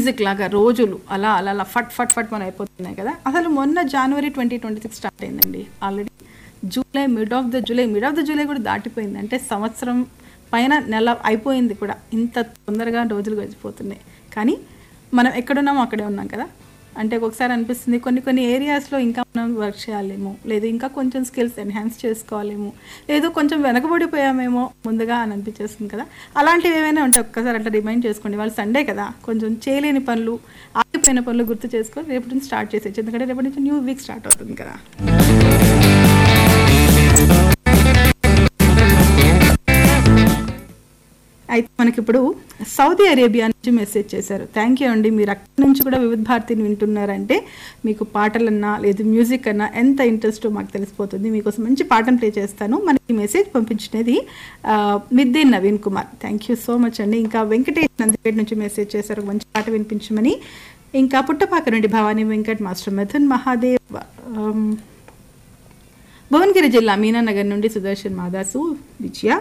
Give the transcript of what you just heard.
music లాగా రోజులు అలా అలా అలా ఫట్ ఫట్ ఫట్ మన అయిపోతున్నాయి కదా అసలు మొన్న జనవరి ట్వంటీ ట్వంటీ సిక్స్ స్టార్ట్ అయిందండి already July mid of the July mid of the July కూడా దాటిపోయింది అంటే సంవత్సరం పైన నెల అయిపోయింది కూడా ఇంత తొందరగా రోజులు గడిచిపోతున్నాయి కానీ మనం ఎక్కడున్నామో అక్కడే ఉన్నాం కదా అంటే ఒకసారి అనిపిస్తుంది కొన్ని కొన్ని ఏరియాస్లో ఇంకా మనం వర్క్ చేయాలేమో లేదు ఇంకా కొంచెం స్కిల్స్ ఎన్హాన్స్ చేసుకోవాలేమో లేదు కొంచెం వెనకబడిపోయామేమో ముందుగా అని అనిపించేస్తుంది కదా అలాంటివి ఏమైనా ఉంటాయి ఒక్కసారి అట్లా రిమైండ్ చేసుకోండి వాళ్ళు సండే కదా కొంచెం చేయలేని పనులు ఆగిపోయిన పనులు గుర్తు చేసుకొని రేపటి నుంచి స్టార్ట్ చేసేయచ్చు ఎందుకంటే రేపటి నుంచి న్యూ వీక్ స్టార్ట్ అవుతుంది కదా అయితే మనకి ఇప్పుడు సౌదీ అరేబియా నుంచి మెసేజ్ చేశారు థ్యాంక్ యూ అండి మీరు అక్కడి నుంచి కూడా వివిధ భారతిని వింటున్నారంటే మీకు పాటలన్నా లేదు మ్యూజిక్ అన్నా ఎంత ఇంట్రెస్టో మాకు తెలిసిపోతుంది మీకోసం మంచి పాటను ప్లే చేస్తాను మనకి మెసేజ్ పంపించినది ఆ, Midde Naveen Kumar thank you so much అండి ఇంకా వెంకటేష్ నందిపేట నుంచి మెసేజ్ చేశారు ఒక మంచి పాట వినిపించమని ఇంకా పుట్టపాక నుండి భవానీ వెంకట్ మాస్టర్ మిథున్ మహాదేవ్ ఆమ్, భువనగిరి జిల్లా మీనానగర్ నుండి సుదర్శన్ మాదాసు విజయ